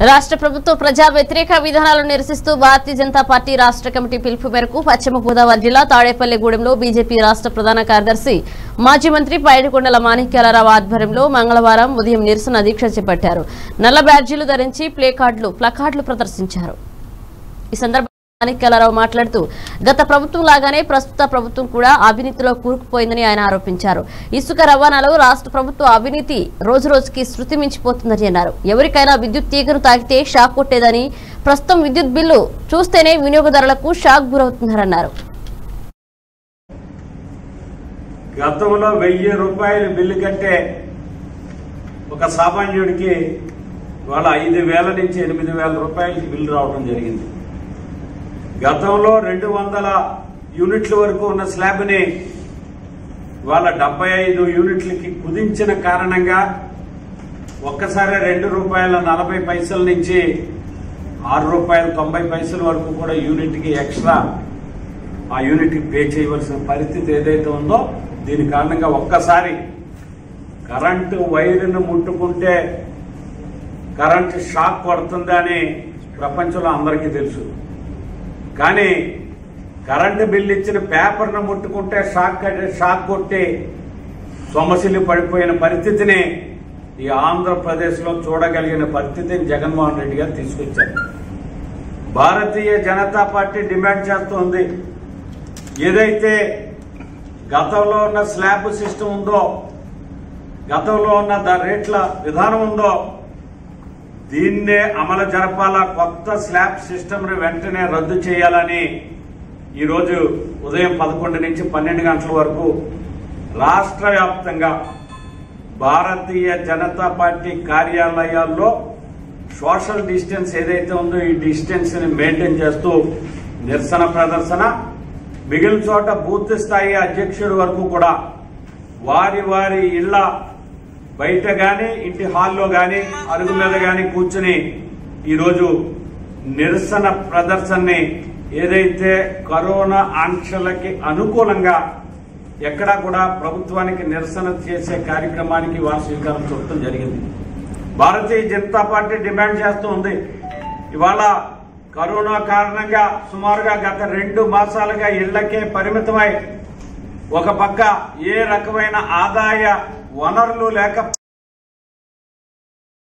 రాష్ట్ర ప్రభుత్వ ప్రజా వ్యతిరేక విధానాలను నిరసిస్తూ భారతీయ జనతా పార్టీ రాష్ట్ర కమిటీ పిలుపు మేరకు పశ్చిమ గోదావరి జిల్లా తాడేపల్లిగూడెంలో బీజేపీ రాష్ట్ర ప్రధాన కార్యదర్శి మాజీ మంత్రి పైడికొండల మాణిక్యాలరావు ఆధ్వర్యంలో మంగళవారం ఉదయం నిరసన దీక్ష చేపట్టారు నల్ల బ్యాడ్జీలు ధరించి ప్లే కార్డులు ప్లకార్డులు ప్రదర్శించారు ఈ సందర్భంగా మాణిక్యాలరావు మాట్లాడుతూ గత ప్రభుత్వం లాగానే ప్రస్తుత ప్రభుత్వం కూడా అవినీతిలో కూరుకుపోయిందని ఆయన ఆరోపించారు ఇసుక రవాణాలో రాష్ట్ర ప్రభుత్వ అవినీతి రోజు రోజుకి శృతి మించిపోతుందని అన్నారు ఎవరికైనా విద్యుత్ తీగను తాకితే షాక్ కొట్టేదని ప్రస్తుతం విద్యుత్ బిల్లు చూస్తేనే వినియోగదారులకు షాక్ గురవుతున్నారన్నారు గతంలో వెయ్యి రూపాయల బిల్లు కంటే ఒక సామాన్యుడికి వాళ్ళ ఐదు వేల నుంచి ఎనిమిది వేల రూపాయలకి బిల్లు రావడం జరిగింది గతంలో రెండు వందల యూనిట్ల వరకు ఉన్న స్లాబ్ని వాళ్ళ డెబ్బై ఐదు యూనిట్లకి కుదించిన కారణంగా ఒక్కసారి రెండు రూపాయల నలభై పైసల నుంచి ఆరు రూపాయల తొంభై పైసల వరకు కూడా యూనిట్కి ఎక్స్ట్రా ఆ యూనిట్కి పే చేయవలసిన పరిస్థితి ఏదైతే ఉందో దీని కారణంగా ఒక్కసారి కరెంటు వైరును ముట్టుకుంటే కరెంటు షాక్ కొడుతుందని ప్రపంచంలో అందరికీ తెలుసు కానీ కరెంటు బిల్లు ఇచ్చిన పేపర్ను ముట్టుకుంటే షాక్ కట్టి- షాక్ కొట్టి సొమసిల్లి పడిపోయిన పరిస్థితిని ఈ ఆంధ్రప్రదేశ్లో చూడగలిగిన పరిస్థితిని జగన్మోహన్ రెడ్డి గారు తీసుకొచ్చారు భారతీయ జనతా పార్టీ డిమాండ్ చేస్తోంది ఏదైతే గతంలో ఉన్న స్లాబ్ సిస్టమ్ ఉందో గతంలో ఉన్న ద రేట్ల విధానం ఉందో దీన్నే అమలు జరపాల కొత్త స్లాబ్ సిస్టమ్ వెంటనే రద్దు చేయాలని ఈరోజు ఉదయం పదకొండు నుంచి పన్నెండు గంటల వరకు రాష్ట్ర వ్యాప్తంగా భారతీయ జనతా పార్టీ కార్యాలయాల్లో సోషల్ డిస్టెన్స్ ఏదైతే ఉందో ఈ డిస్టెన్స్ ని మెయింటైన్ చేస్తూ నిరసన ప్రదర్శన మిగిలిన చోట బూత్ స్థాయి అధ్యక్షుడి వరకు కూడా వారి వారి ఇళ్ల బయట గాని ఇంటి హాల్లో గాని అరుగు మీద గాని కూర్చుని ఈరోజు నిరసన ప్రదర్శనని ఏదైతే కరోనా ఆంక్షలకి అనుకూలంగా ఎక్కడా కూడా ప్రభుత్వానికి నిరసన చేసే కార్యక్రమానికి వారు శ్రీకారం చుట్టడం జరిగింది భారతీయ జనతా పార్టీ డిమాండ్ చేస్తూ ఉంది ఇవాళ కరోనా కారణంగా సుమారుగా గత రెండు మాసాలుగా ఇళ్లకే పరిమితమై ఒక పక్క ఏ రకమైన ఆదాయ వనరులు లేక